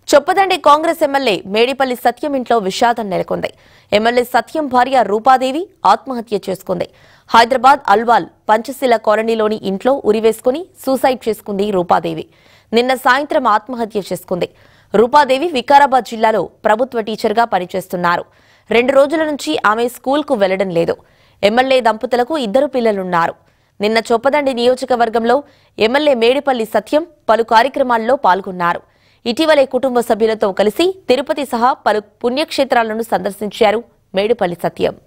Choppadandi Congress MLA Medipalli Satyam ఇంట్లో విషాదం నెలకొంది ఎమ్మెల్యే సత్యం భార్య రూపాదేవి ఆత్మహత్య చేసుకుంది హైదరాబాద్ అల్వాల్ పంచశీల కాలనీలోని ఇంట్లో ఉరివేసుకుని సూసైడ్ చేసుకుంది రూపాదేవి నిన్న సాయంత్రం ఆత్మహత్య చేసుకుంది రూపాదేవి వికారాబాద్ జిల్లాలో ప్రభుత్వ టీచర్గా పనిచేస్తున్నారు రెండు రోజుల నుంచి ఆమె స్కూల్కు వెళ్లడం లేదు ఎమ్మెల్యే దంపతులకు ఇద్దరు పిల్లలున్నారు నిన్న చొప్పదండి నియోజకవర్గంలో ఎమ్మెల్యే మేడిపల్లి సత్యం పలు కార్యక్రమాల్లో పాల్గొన్నారు ఇటీవలే కుటుంబ సభ్యులతో కలిసి తిరుపతి సహా పలు పుణ్యక్షేత్రాలను సందర్శించారు మేడిపల్లి సత్యం